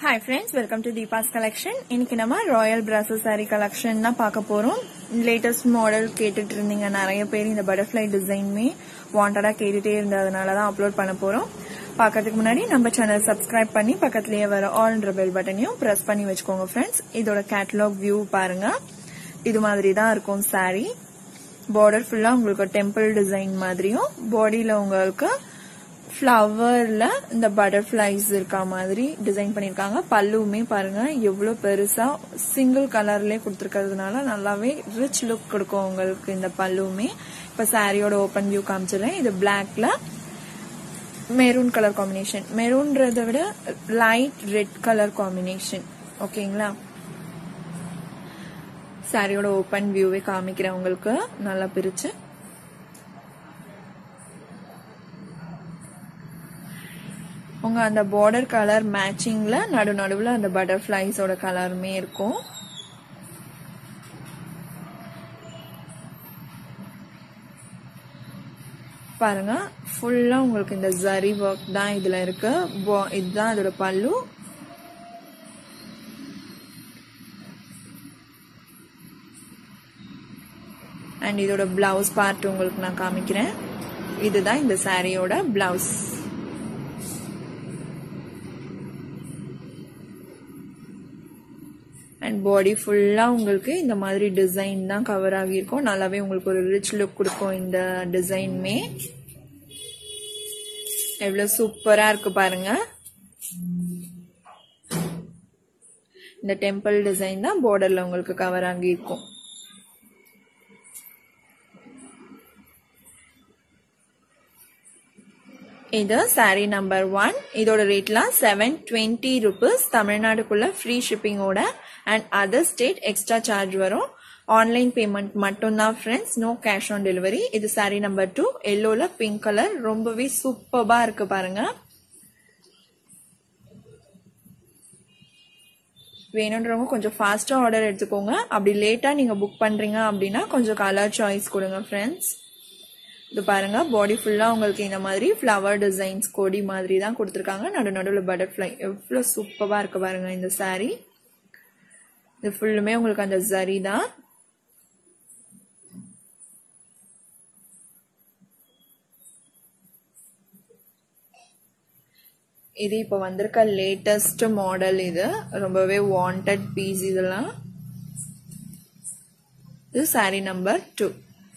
hi friends welcome to Deepa's collection இன்னைக்கு நம்ம Royal process sorry collection தான் பார்க்க போறோம் லேட்டஸ்ட் மாடல் கேட்டுட்டு இருந்தீங்க நிறைய பேர் இந்த பட்டர்ஃப்ளை டிசைனுமே வாண்டடா கேட்டுட்டே இருந்ததுனால தான் அப்லோட் பண்ண போறோம் பார்க்கறதுக்கு முன்னாடி நம்ம சேனல் சப்ஸ்கிரைப் பண்ணி பக்கத்துலயே வர ஆல்ன்ற பெல் பட்டனையும் பிரஸ் பண்ணி வச்சுக்கோங்க ஃப்ரெண்ட்ஸ் இதோட கேட்டலாக் வியூ பாருங்க இது மாதிரி தான் இருக்கும் சாரி பார்டர் ஃபுல்லா உங்களுக்கு டெம்பிள் டிசைன் மாதிரியும் பாடியில உங்களுக்கு ஃப்ளவர்ல இந்த பட்டர்ஃபிளைஸ் இருக்க மாதிரி டிசைன் பண்ணிருக்காங்க பல்லுவுமே பாருங்க எவ்வளவு பெருசா சிங்கிள் கலர்லயே கொடுத்துருக்கிறதுனால நல்லாவே ரிச் லுக் கொடுக்கும் உங்களுக்கு இந்த பல்லுவுமே இப்ப சாரியோட ஓப்பன் வியூ காமிச்சிடுறேன் இது பிளாக்ல மெரூன் கலர் காம்பினேஷன் மெரூன்றதை விட லைட் ரெட் கலர் காம்பினேஷன் ஓகேங்களா சாரியோட ஓப்பன் வியூவே காமிக்கிறேன் உங்களுக்கு நல்லா பிரிச்சு உங்க அந்த பார்டர் கலர் மேட்சிங்ல நடு நடுவுல அந்த பட்டர்ஃபிளைஸோட கலருமே இருக்கும் பாருங்க ஃபுல்லா உங்களுக்கு இந்த ஜரி ஒர்க் தான் இதுல இருக்கு இதுதான் அதோட பல்லு அண்ட் இதோட பிளவுஸ் பார்ட் உங்களுக்கு நான் காமிக்கிறேன் இதுதான் இந்த சாரியோட பிளவுஸ் அண்ட் பாடி ஃபுல்லாக உங்களுக்கு இந்த மாதிரி டிசைன் தான் கவர் ஆகியிருக்கும் நல்லாவே உங்களுக்கு ஒரு ரிச் லுக் கொடுக்கும் இந்த டிசைனுமே எவ்வளோ சூப்பராக இருக்கு பாருங்க இந்த டெம்பிள் டிசைன் தான் பார்டரில் உங்களுக்கு கவர் ஆகியிருக்கும் இது சாரி நம்பர் ஒன் இதோட ரேட்லாம் செவன் டுவெண்ட்டி ருபீஸ் தமிழ்நாடுக்குள்ள ஃப்ரீ ஷிப்பிங்கோட and other state extra charge வரும் ஆன்லைன் பேமெண்ட் மட்டும்தான் friends no cash on delivery இது சாரி நம்பர் டூ எல்லோல பிங்க் கலர் ரொம்பவே சூப்பர்பா இருக்கு பாருங்க வேணுன்றவங்க கொஞ்சம் ஃபாஸ்டா ஆர்டர் எடுத்துக்கோங்க அப்படி லேட்டா நீங்க புக் பண்றீங்க அப்படின்னா கொஞ்சம் கலர் சாய்ஸ் கொடுங்க ஃப்ரெண்ட்ஸ் இது பாருங்க பாடி ஃபுல்லா உங்களுக்கு இந்த மாதிரி ஃப்ளவர் டிசைன்ஸ் கொடி மாதிரி தான் கொடுத்துருக்காங்க நடு நடுவில் பட்டர்ஃப்ளை எவ்வளோ சூப்பராக இருக்கு பாருங்க இந்த சாரீ இது ஃபுல்லுமே உங்களுக்கு அந்த ஜரி தான் இது இப்போ வந்திருக்க லேட்டஸ்ட் மாடல் இது ரொம்பவே வாண்டட் பீஸ் இதெல்லாம் இது sari number two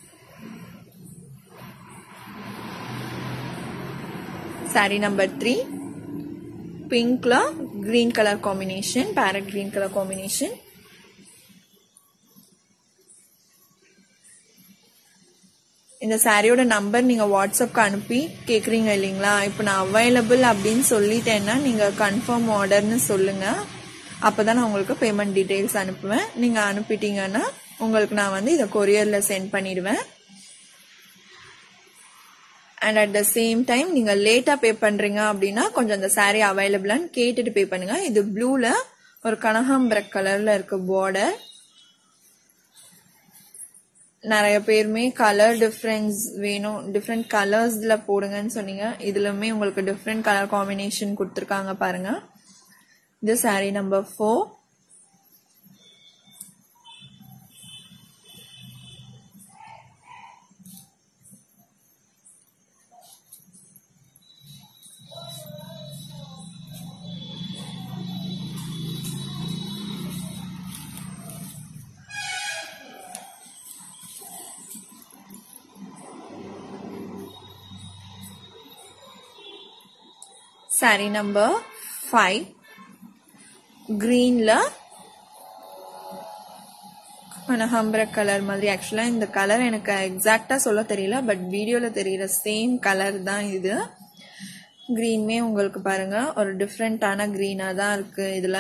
sari number three பிங்க்ல green colour combination parrot green colour combination இந்த சாரியோட நம்பர் நீங்க வாட்ஸ்அப்க்கு அனுப்பி கேக்குறீங்க இல்லைங்களா இப்போ நான் அவைலபிள் அப்படின்னு சொல்லிட்டேன்னா நீங்க கன்ஃபார்ம் ஆர்டர்னு சொல்லுங்க அப்பதான் நான் உங்களுக்கு பேமெண்ட் டீடைல்ஸ் அனுப்புவேன் நீங்க அனுப்பிட்டீங்கன்னா உங்களுக்கு நான் வந்து இதை கொரியர்ல சென்ட் பண்ணிடுவேன் and at the same time நீங்க லேட்டா பே பண்றீங்க அப்படின்னா கொஞ்சம் அந்த சாரீ அவைலபிளான்னு கேட்டுட்டு பே பண்ணுங்க இது ப்ளூல ஒரு கனகாம்பரக் கலர்ல இருக்கு பார்டர் நிறைய பேருமே கலர் டிஃப்ரென்ஸ் வேணும் டிஃப்ரெண்ட் கலர்ஸ்ல போடுங்கன்னு சொன்னீங்க இதுலயுமே உங்களுக்கு டிஃப்ரெண்ட் கலர் காம்பினேஷன் கொடுத்துருக்காங்க பாருங்க இது sari number four sari number five கிரீன்ல கனகாம்பர கலர் மாதிரி ஆக்சுவலா இந்த கலர் எனக்கு எக்ஸாக்டா சொல்ல தெரியல பட் வீடியோல தெரியற சேம் கலர் தான் இது கிரீன்மே உங்களுக்கு பாருங்க ஒரு டிஃப்ரெண்டான கிரீனா தான் இருக்கு இதுல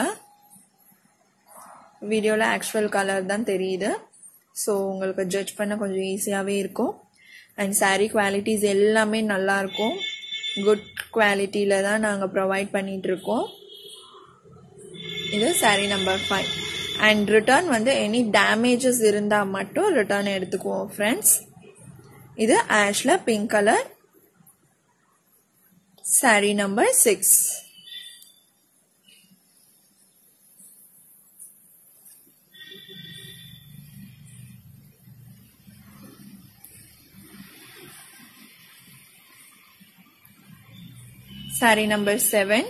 வீடியோல ஆக்சுவல் கலர் தான் தெரியுது ஸோ உங்களுக்கு ஜட்ஜ் பண்ண கொஞ்சம் ஈஸியாகவே இருக்கும் அண்ட் சாரீ குவாலிட்டிஸ் எல்லாமே நல்லா இருக்கும் குட் குவாலிட்டியில தான் நாங்கள் ப்ரொவைட் பண்ணிட்டு இருக்கோம் இது sari number five and return வந்து எனி டேமேஜஸ் இருந்தால் மட்டும் ரிட்டர்ன் எடுத்துக்குவோம் ஃப்ரெண்ட்ஸ் இது ஆஷ்ல pink colour sari number six sari number seven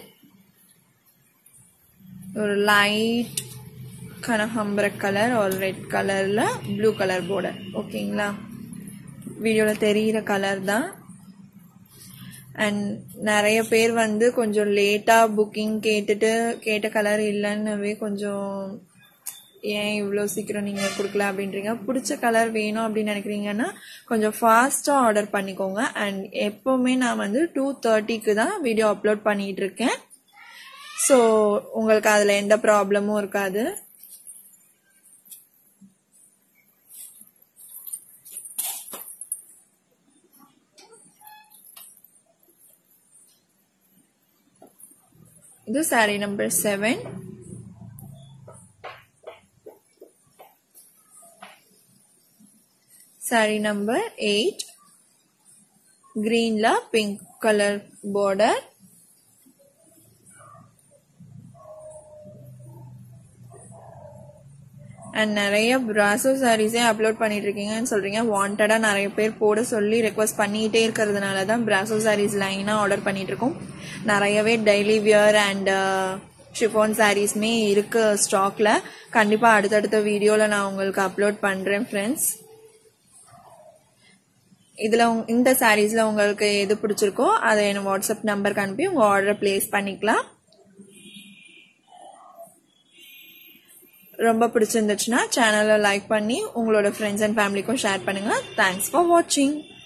ஒரு லைட் கனகாம்பர கலர் ஒரு ரெட் கலரில் ப்ளூ கலர் border ஓகேங்களா வீடியோவில் தெரிகிற கலர் தான் அண்ட் நிறைய பேர் வந்து கொஞ்சம் லேட்டாக புக்கிங் கேட்டுட்டு கேட்ட கலர் இல்லைன்னவே கொஞ்சம் ஏன் இவ்வளோ சீக்கிரம் நீங்கள் கொடுக்கல அப்படின்றீங்க பிடிச்ச கலர் வேணும் அப்படின்னு நினைக்கிறீங்கன்னா கொஞ்சம் ஃபாஸ்ட்டாக ஆர்டர் பண்ணிக்கோங்க அண்ட் எப்போவுமே நான் வந்து டூ தேர்ட்டிக்கு தான் வீடியோ அப்லோட் பண்ணிட்டு இருக்கேன் ஸோ உங்களுக்கு அதில் எந்த ப்ராப்ளமும் இருக்காது இது sari number seven sari number eight greenல பிங்க் கலர் border அண்ட் நிறைய பிராசோ சாரீஸே அப்லோட் பண்ணிட்டு இருக்கீங்கன்னு சொல்றீங்க வாண்டடா நிறைய பேர் போட சொல்லி ரெக்வஸ்ட் பண்ணிட்டே இருக்கிறதுனால தான் பிராசோ சாரீஸ் லைனா ஆர்டர் பண்ணிட்டு இருக்கோம் நிறையவே டெய்லி வியர் அண்ட் ஷிஃபான் சாரீஸ்மே இருக்கு ஸ்டாக்ல கண்டிப்பா அடுத்தடுத்த வீடியோல நான் உங்களுக்கு அப்லோட் பண்றேன் ஃப்ரெண்ட்ஸ் இதுல உங்க- இந்த சாரீஸ்ல உங்களுக்கு எது பிடிச்சிருக்கோ அதை என்ன வாட்ஸ்அப் நம்பருக்கு அனுப்பி உங்க ஆர்டர் பிளேஸ் பண்ணிக்கலாம் ரொம்ப பிடிச்சிருந்துச்சுன்னா சேனலை லைக் பண்ணி உங்களோட ஃப்ரெண்ட்ஸ் அண்ட் ஃபேமிலிக்கும் ஷேர் பண்ணுங்க தேங்க்ஸ் ஃபார் வாட்சிங்